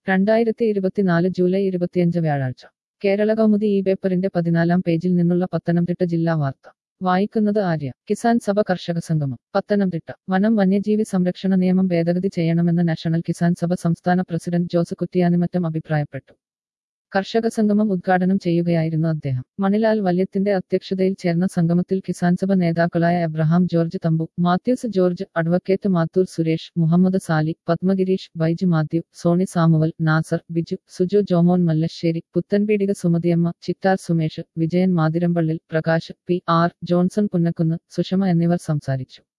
രണ്ടായിരത്തി ഇരുപത്തിനാല് ജൂലൈ ഇരുപത്തിയഞ്ച് വ്യാഴാഴ്ച കേരള കൗമുദി ഈ പേപ്പറിന്റെ പതിനാലാം പേജിൽ നിന്നുള്ള പത്തനംതിട്ട ജില്ലാ വാർത്ത വായിക്കുന്നത് ആര്യ കിസാൻ സഭ കർഷക സംഗമം പത്തനംതിട്ട വനം വന്യജീവി സംരക്ഷണ നിയമം ഭേദഗതി ചെയ്യണമെന്ന് നാഷണൽ കിസാൻ സഭ സംസ്ഥാന പ്രസിഡന്റ് ജോസ് കുറ്റിയാനിമറ്റം അഭിപ്രായപ്പെട്ടു കർഷക സംഗമം ഉദ്ഘാടനം ചെയ്യുകയായിരുന്നു അദ്ദേഹം മണിലാൽ വല്യത്തിന്റെ അധ്യക്ഷതയിൽ ചേർന്ന സംഗമത്തിൽ കിസാൻ സഭ നേതാക്കളായ Abraham George Thampu Mathews George advocate Mathur Suresh Muhammad Sali Padmagireesh Biju Mathew Sony Samuel Nasar Biju Suju Jomon Mallassery Puthenpeedika Sumathiyamma Chittar Sumesh Vijayan Mathirampallil Prakash P R Johnson Punnakkunnu Sushama എന്നിവർ സംസാരിച്ചു